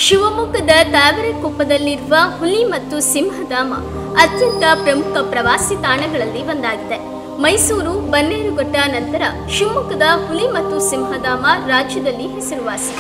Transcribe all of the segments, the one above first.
ಶಿವಮೊಗ್ಗದ ತಾವರೆಕೊಪ್ಪದಲ್ಲಿರುವ ಹುಲಿ ಮತ್ತು ಸಿಂಹಧಾಮ ಅತ್ಯಂತ ಪ್ರಮುಖ ಪ್ರವಾಸಿ ತಾಣಗಳಲ್ಲಿ ಒಂದಾಗಿದೆ ಮೈಸೂರು ಬನ್ನೇರುಘಟ್ಟ ನಂತರ ಶಿವಮೊಗ್ಗದ ಹುಲಿ ಮತ್ತು ಸಿಂಹಧಾಮ ರಾಜ್ಯದಲ್ಲಿ ಹೆಸರುವಾಸಿ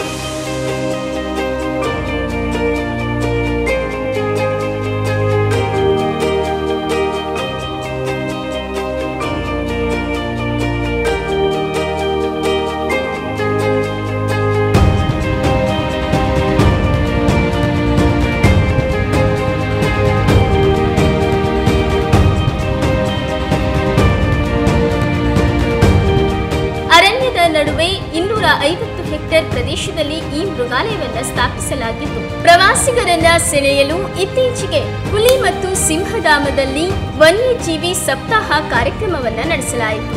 ಅರಣ್ಯದ ನಡುವೆ ಇನ್ನೂರ ಐವತ್ತು ಹೆಕ್ಟೇರ್ ಪ್ರದೇಶದಲ್ಲಿ ಈ ಮೃಗಾಲಯವನ್ನು ಸ್ಥಾಪಿಸಲಾಗಿದ್ದು ಪ್ರವಾಸಿಗರನ್ನ ಸೆಳೆಯಲು ಇತ್ತೀಚೆಗೆ ಹುಲಿ ಮತ್ತು ಸಿಂಹಧಾಮದಲ್ಲಿ ವನ್ಯಜೀವಿ ಸಪ್ತಾಹ ಕಾರ್ಯಕ್ರಮವನ್ನು ನಡೆಸಲಾಯಿತು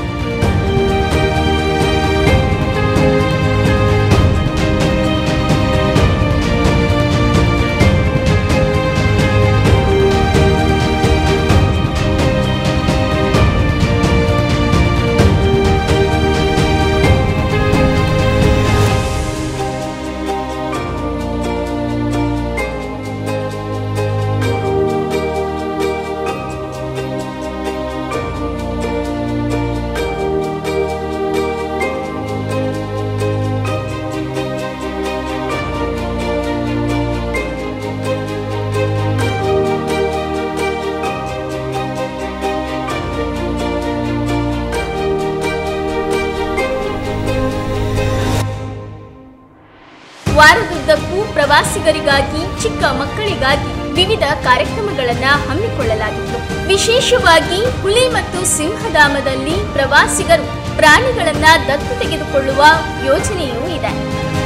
ವಾರದುದ್ದಕ್ಕೂ ಪ್ರವಾಸಿಗರಿಗಾಗಿ ಚಿಕ್ಕ ಮಕ್ಕಳಿಗಾಗಿ ವಿವಿಧ ಕಾರ್ಯಕ್ರಮಗಳನ್ನ ಹಮ್ಮಿಕೊಳ್ಳಲಾಗಿತ್ತು ವಿಶೇಷವಾಗಿ ಹುಲಿ ಮತ್ತು ಸಿಂಹಧಾಮದಲ್ಲಿ ಪ್ರವಾಸಿಗರು ಪ್ರಾಣಿಗಳನ್ನ ದತ್ತು ತೆಗೆದುಕೊಳ್ಳುವ ಯೋಜನೆಯೂ ಇದೆ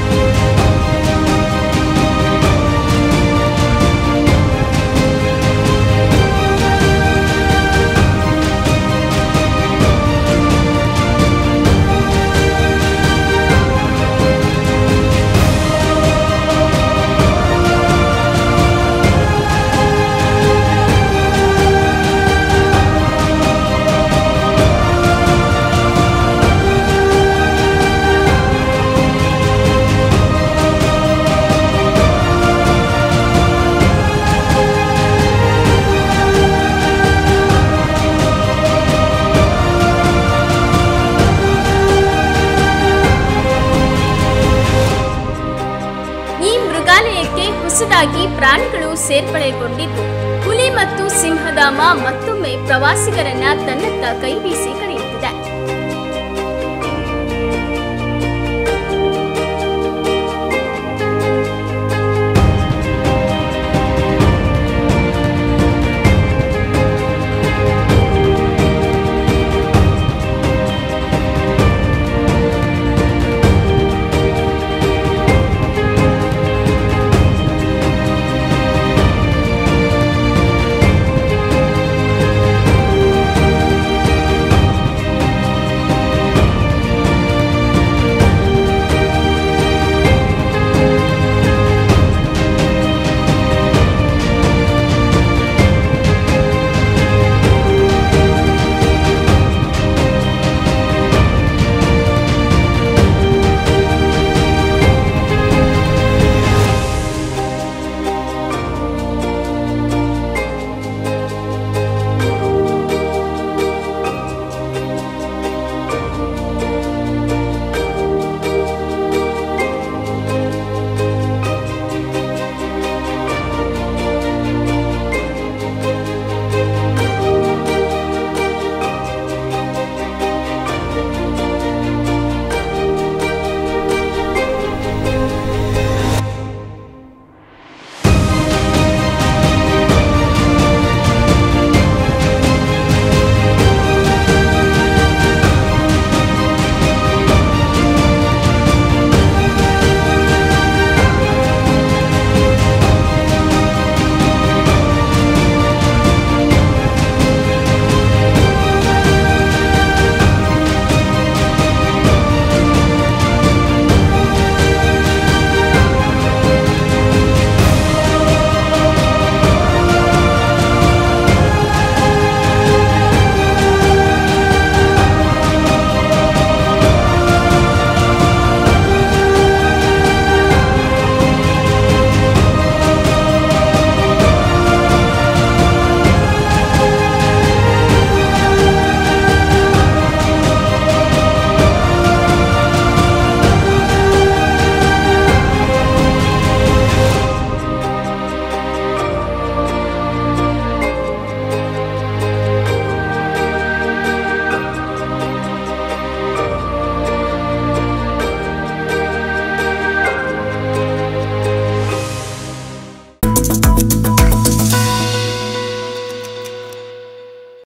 ಈ ಮೃಗಾಲಯಕ್ಕೆ ಹೊಸದಾಗಿ ಪ್ರಾಣಿಗಳು ಸೇರ್ಪಡೆಗೊಂಡಿದ್ದು ಹುಲಿ ಮತ್ತು ಸಿಂಹಧಾಮ ಮತ್ತೊಮ್ಮೆ ಪ್ರವಾಸಿಗರನ್ನ ತನ್ನತ್ತ ಕೈಬೀಸಿ ಕರೆಯುತ್ತಿದೆ